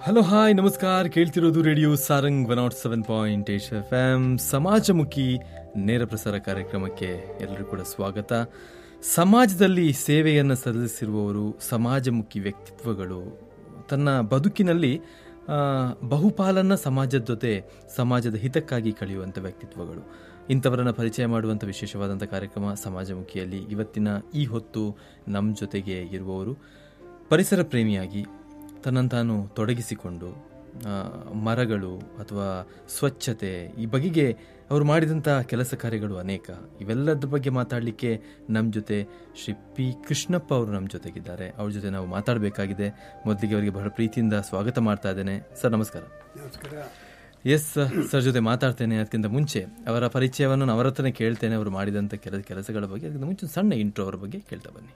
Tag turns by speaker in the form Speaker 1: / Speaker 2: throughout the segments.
Speaker 1: Hello hi ನಮಸ್ಕಾರ ಕೇಳ್ತಿರೋದು radio Sarang one nought seven point eight F M ಸಮಾಜಮುಖಿ ನೇರ ಪ್ರಸಾರ ಕಾರ್ಯಕ್ರಮಕ್ಕೆ ಎಲ್ಲರೂ ಕೂಡ ಸ್ವಾಗತ ಸಮಾಜದಲ್ಲಿ ಸೇವೆಯನ್ನು ಸಲ್ಲಿಸಿರುವವರು ಸಮಾಜಮುಖಿ ವ್ಯಕ್ತಿತ್ವಗಳು ತನ್ನ ಬದುಕಿನಲ್ಲಿ ಆ, ಬಹುಪಾಲನ್ನ ಸಮಾಜದ ಜೊತೆ ಸಮಾಜದ ಹಿತಕ್ಕಾಗಿ ಕಳೆಯುವಂಥ ವ್ಯಕ್ತಿತ್ವಗಳು ಇಂಥವರನ್ನ ಪರಿಚಯ ಮಾಡುವಂಥ ವಿಶೇಷವಾದಂಥ ಕಾರ್ಯಕ್ರಮ ಸಮಾಜಮುಖಿಯಲ್ಲಿ ಇವತ್ತಿನ ಈ ಹೊತ್ತು ನಮ್ಮ ಜೊತೆಗೆ ಇರುವವರು ಪರಿಸರ ಪ್ರೇಮಿಯಾಗಿ ತನ್ನನ್ನು ತಾನು ತೊಡಗಿಸಿಕೊಂಡು ಆ, ಮರಗಳು ಅಥವಾ ಸ್ವಚ್ಛತೆ ಈ ಬಗೆಗೆ ಅವರು ಮಾಡಿದಂಥ ಕೆಲಸ ಕಾರ್ಯಗಳು ಅನೇಕ ಇವೆಲ್ಲದ್ರ ಬಗ್ಗೆ ಮಾತಾಡಲಿಕ್ಕೆ ನಮ್ಮ ಜೊತೆ ಶ್ರೀ ಪಿ ಕೃಷ್ಣಪ್ಪ ಅವರು ನಮ್ಮ ಜೊತೆಗಿದ್ದಾರೆ ಅವ್ರ ಜೊತೆ ನಾವು ಮಾತಾಡಬೇಕಾಗಿದೆ ಮೊದಲಿಗೆ ಅವರಿಗೆ ಬಹಳ ಪ್ರೀತಿಯಿಂದ ಸ್ವಾಗತ ಮಾಡ್ತಾ ಇದ್ದೇನೆ ಸರ್ ನಮಸ್ಕಾರ
Speaker 2: ನಮಸ್ಕಾರ
Speaker 1: ಎಸ್ ಸರ್ ಜೊತೆ ಮಾತಾಡ್ತೇನೆ ಅದಕ್ಕಿಂತ ಮುಂಚೆ ಅವರ ಪರಿಚಯವನ್ನು ನಾನು ಅವರ ಹತ್ರನೇ ಕೇಳ್ತೇನೆ ಅವರು ಮಾಡಿದಂಥ ಕೆಲ ಕೆಲಸಗಳ ಬಗ್ಗೆ ಅದಕ್ಕಿಂತ ಮುಂಚೆ ಒಂದು ಸಣ್ಣ ಇಂಟ್ರೋ ಅವರ ಬಗ್ಗೆ ಕೇಳ್ತಾ ಬನ್ನಿ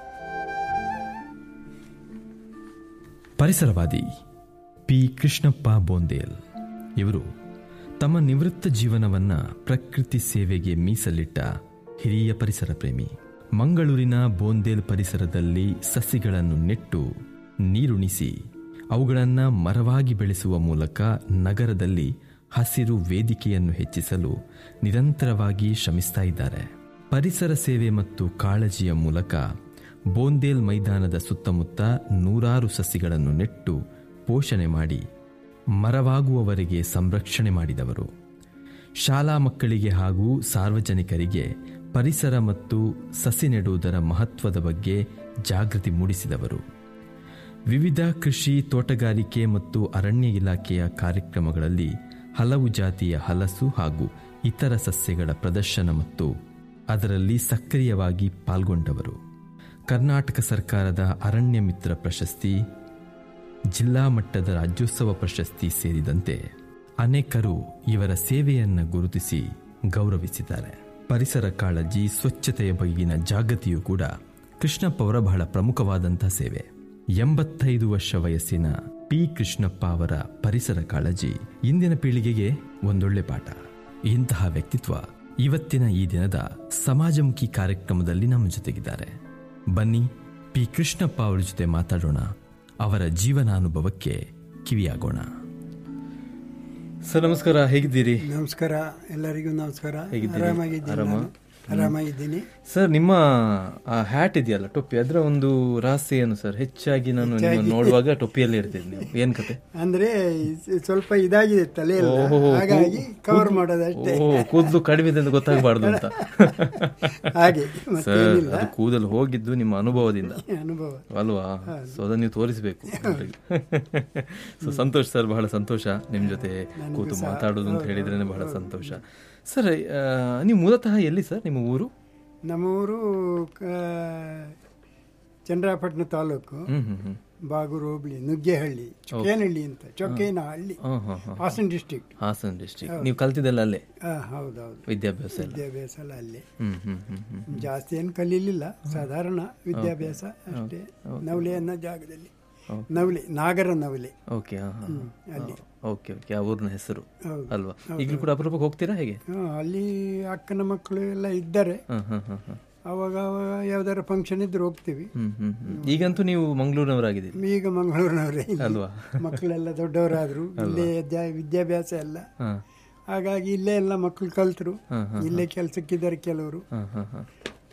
Speaker 1: ಪರಿಸರವಾದಿ ಪಿ ಕೃಷ್ಣಪ್ಪ ಬೋಂದೇಲ್ ಇವರು ತಮ್ಮ ನಿವೃತ್ತ ಜೀವನವನ್ನ ಪ್ರಕೃತಿ ಸೇವೆಗೆ ಮೀಸಲಿಟ್ಟ ಹಿರಿಯ ಪರಿಸರ ಪ್ರೇಮಿ ಮಂಗಳೂರಿನ ಬೋಂದೇಲ್ ಪರಿಸರದಲ್ಲಿ ಸಸಿಗಳನ್ನು ನೆಟ್ಟು ನೀರುಣಿಸಿ ಅವುಗಳನ್ನ ಮರವಾಗಿ ಬೆಳೆಸುವ ಮೂಲಕ ನಗರದಲ್ಲಿ ಹಸಿರು ವೇದಿಕೆಯನ್ನು ಹೆಚ್ಚಿಸಲು ನಿರಂತರವಾಗಿ ಶ್ರಮಿಸ್ತಾ ಇದ್ದಾರೆ ಪರಿಸರ ಸೇವೆ ಮತ್ತು ಕಾಳಜಿಯ ಮೂಲಕ ಬೋಂದೇಲ್ ಮೈದಾನದ ಸುತ್ತಮುತ್ತ ನೂರಾರು ಸಸಿಗಳನ್ನು ನೆಟ್ಟು ಪೋಷಣೆ ಮಾಡಿ ಮರವಾಗುವವರೆಗೆ ಸಂರಕ್ಷಣೆ ಮಾಡಿದವರು ಶಾಲಾ ಮಕ್ಕಳಿಗೆ ಹಾಗೂ ಸಾರ್ವಜನಿಕರಿಗೆ ಪರಿಸರ ಮತ್ತು ಸಸಿ ನೆಡುವುದರ ಮಹತ್ವದ ಬಗ್ಗೆ ಜಾಗೃತಿ ಮೂಡಿಸಿದವರು ವಿವಿಧ ಕೃಷಿ ತೋಟಗಾರಿಕೆ ಮತ್ತು ಅರಣ್ಯ ಇಲಾಖೆಯ ಕಾರ್ಯಕ್ರಮಗಳಲ್ಲಿ ಹಲವು ಜಾತಿಯ ಹಲಸು ಹಾಗೂ ಇತರ ಸಸ್ಯಗಳ ಪ್ರದರ್ಶನ ಮತ್ತು ಅದರಲ್ಲಿ ಸಕ್ರಿಯವಾಗಿ ಪಾಲ್ಗೊಂಡವರು ಕರ್ನಾಟಕ ಸರ್ಕಾರದ ಅರಣ್ಯ ಮಿತ್ರ ಪ್ರಶಸ್ತಿ ಜಿಲ್ಲಾ ಮಟ್ಟದ ರಾಜ್ಯೋತ್ಸವ ಪ್ರಶಸ್ತಿ ಸೇರಿದಂತೆ ಅನೇಕರು ಇವರ ಸೇವೆಯನ್ನು ಗುರುತಿಸಿ ಗೌರವಿಸಿದ್ದಾರೆ ಪರಿಸರ ಕಾಳಜಿ ಸ್ವಚ್ಛತೆಯ ಬಗೆಗಿನ ಜಾಗೃತಿಯು ಕೂಡ ಕೃಷ್ಣಪ್ಪ ಅವರ ಬಹಳ ಪ್ರಮುಖವಾದಂಥ ಸೇವೆ ಎಂಬತ್ತೈದು ವರ್ಷ ವಯಸ್ಸಿನ ಪಿ ಕೃಷ್ಣಪ್ಪ ಅವರ ಪರಿಸರ ಕಾಳಜಿ ಇಂದಿನ ಪೀಳಿಗೆಗೆ ಒಂದೊಳ್ಳೆ ಪಾಠ ಇಂತಹ ವ್ಯಕ್ತಿತ್ವ ಇವತ್ತಿನ ಈ ದಿನದ ಸಮಾಜಮುಖಿ ಕಾರ್ಯಕ್ರಮದಲ್ಲಿ ನಮ್ಮ ಜೊತೆಗಿದ್ದಾರೆ ಬನ್ನಿ ಪಿ ಕೃಷ್ಣಪ್ಪ ಅವರ ಜೊತೆ ಮಾತಾಡೋಣ ಅವರ ಜೀವನಾನುಭವಕ್ಕೆ ಕಿವಿಯಾಗೋಣ ಸರ್ ನಮಸ್ಕಾರ ಹೇಗಿದ್ದೀರಿ
Speaker 2: ನಮಸ್ಕಾರ ಎಲ್ಲರಿಗೂ ನಮಸ್ಕಾರ
Speaker 1: ಹೇಗಿದ್ದೀರಿ?
Speaker 2: ಆರಾಮಾಗಿದ್ದೀನಿ
Speaker 1: ಆರಾಮ?
Speaker 2: ನಾನು. ಆರಾಮಾಗಿದ್ದೀನಿ
Speaker 1: ಸರ್ ನಿಮ್ಮ ಆ ಹ್ಯಾಟ್ ಇದೆಯಲ್ಲ ಟೊಪ್ಪಿ ಅದರ ಒಂದು ರಹಸ್ಯ ಏನು ಸರ್ ಹೆಚ್ಚಾಗಿ ನಾನು ನಿಮ್ಮನ್ನು ನೋಡುವಾಗ ಟೊಪ್ಪಿಯಲ್ಲಿ ಇರ್ತೀನಿ ನೀವು ಏನ್ ಕತೆ
Speaker 2: ಅಂದ್ರೆ ಇ- ಸ್ವಲ್ಪ ಇದಾಗಿದೆ ತಲೆ ಎಲ್ಲ
Speaker 1: ಓಹೋ,
Speaker 2: ಹಾಗಾಗಿ ಕವರ್ ಮಾಡೋದಷ್ಟೇ
Speaker 1: ಓ ಕೂದಲು ಕಡಿಮೆ ಇದೆ ಅಂತ ಗೊತ್ತಾಗಬಾರ್ದು ಅಂತ
Speaker 2: ಹಾಗೆ
Speaker 1: ಸರ್
Speaker 2: ಮತ್ತೇನಿಲ್ಲ
Speaker 1: ಅದು ಕೂದಲು ಹೋಗಿದ್ದು ನಿಮ್ಮ ಅನುಭವದಿಂದ
Speaker 2: ಅನುಭವ
Speaker 1: ಅಲ್ವಾ ಸೊ ಅದನ್ನ ನೀವು ತೋರಿಸಬೇಕು ಸೊ ಸಂತೋಷ್ ಸರ್ ಬಹಳ ಸಂತೋಷ ನಿಮ್ ಜೊತೆ ಕೂತು ಮಾತಾಡೋದು ಅಂತ ಹೇಳಿದ್ರೆ ಬಹಳ ಸಂತೋಷ ಸರ್ ಆ, ನೀವು ಮೂಲತಃ ಎಲ್ಲಿ ಸರ್ ನಿಮ್ಮ ಊರು
Speaker 2: ನಮ್ಮ ಊರು ಕ- ಚಂದ್ರಾಪಟ್ಟಣ ತಾಲೂಕು
Speaker 1: ಹ್ಮ್ ಹ್ಮ್ ಹ್ಮ್
Speaker 2: ಬಾಗೂರು ಹೋಬಳಿ ನುಗ್ಗೇಹಳ್ಳಿ ಚೊಕ್ಕೇನಹಳ್ಳಿ ಅಂತ ಚೊಕ್ಕೇನ ಹಳ್ಳಿ
Speaker 1: ಹಾ ಹಾ ಹಾ
Speaker 2: ಹಾಸನ್ ಡಿಸ್ಟಿಕ್ಟ್
Speaker 1: ಹಾಸನ್ ಡಿಸ್ಟ್ರಿಕ್ಟ್ ನೀವು ಕಲ್ತಿದ್ದೆಲ್ಲ ಅಲ್ಲೇ
Speaker 2: ಹೌದೌದು
Speaker 1: ವಿದ್ಯಾಭ್ಯಾಸ ಎಲ್ಲ
Speaker 2: ವಿದ್ಯಾಭ್ಯಾಸ ಎಲ್ಲ ಅಲ್ಲಿ
Speaker 1: ಹ್ಮ್ ಹ್ಮ್ ಹ್ಮ್ ಹ್ಮ್
Speaker 2: ಜಾಸ್ತಿ ಏನು ಕಲೀಲಿಲ್ಲ ಸಾಧಾರಣ ವಿದ್ಯಾಭ್ಯಾಸ ಅಷ್ಟೇ ನವಲೆ ಅನ್ನೋ ಜಾಗದಲ್ಲಿ ನವಲೆ ನಾಗರ ನವಲೆ
Speaker 1: ಓಕೆ ಹಾ ಹಾ
Speaker 2: ಅಲ್ಲಿ
Speaker 1: ಓಕೆ ಓಕೆ ಆ ಊರಿನ ಹೆಸರು
Speaker 2: ಹೌದು
Speaker 1: ಅಲ್ವಾ ಈಗಲೂ ಕೂಡ ಅಪರೂಪಕ್ಕೆ ಹೋಗ್ತೀರಾ ಹೇಗೆ
Speaker 2: ಹಾ, ಅಲ್ಲಿ ಅಕ್ಕನ ಮಕ್ಕಳು ಎಲ್ಲ ಇದ್ದಾರೆ
Speaker 1: ಹಾ ಹಾ ಹಾ ಹಾ
Speaker 2: ಅವಾಗ ಅವಾಗ ಯಾವ್ದಾರ ಫಂಕ್ಷನ್ ಇದ್ರೆ ಹೋಗ್ತೀವಿ
Speaker 1: ಹ್ಮ್ ಹ್ಮ್ ಹ್ಮ್ ಈಗಂತೂ ನೀವು ಮಂಗಳೂರಿನವರಾಗಿದ್ದೀರಿ
Speaker 2: ಈಗ ಮಂಗಳೂರಿನವರೇ ಇಲ್ಲಿ.
Speaker 1: ಅಲ್ವಾ
Speaker 2: ಮಕ್ಕಳೆಲ್ಲ ದೊಡ್ಡವರಾದ್ರು ಇಲ್ಲೇ ವಿದ್ಯಾ- ವಿದ್ಯಾಭ್ಯಾಸ ಎಲ್ಲ
Speaker 1: ಹಾ
Speaker 2: ಹಾಗಾಗಿ ಇಲ್ಲೇ ಎಲ್ಲ ಮಕ್ಕಳು ಕಲ್ತರು
Speaker 1: ಹಾ,
Speaker 2: ಇಲ್ಲೇ ಕೆಲ್ಸಕ್ಕಿದ್ದಾರೆ ಕೆಲವರು
Speaker 1: ಹಾ ಹಾ ಹಾ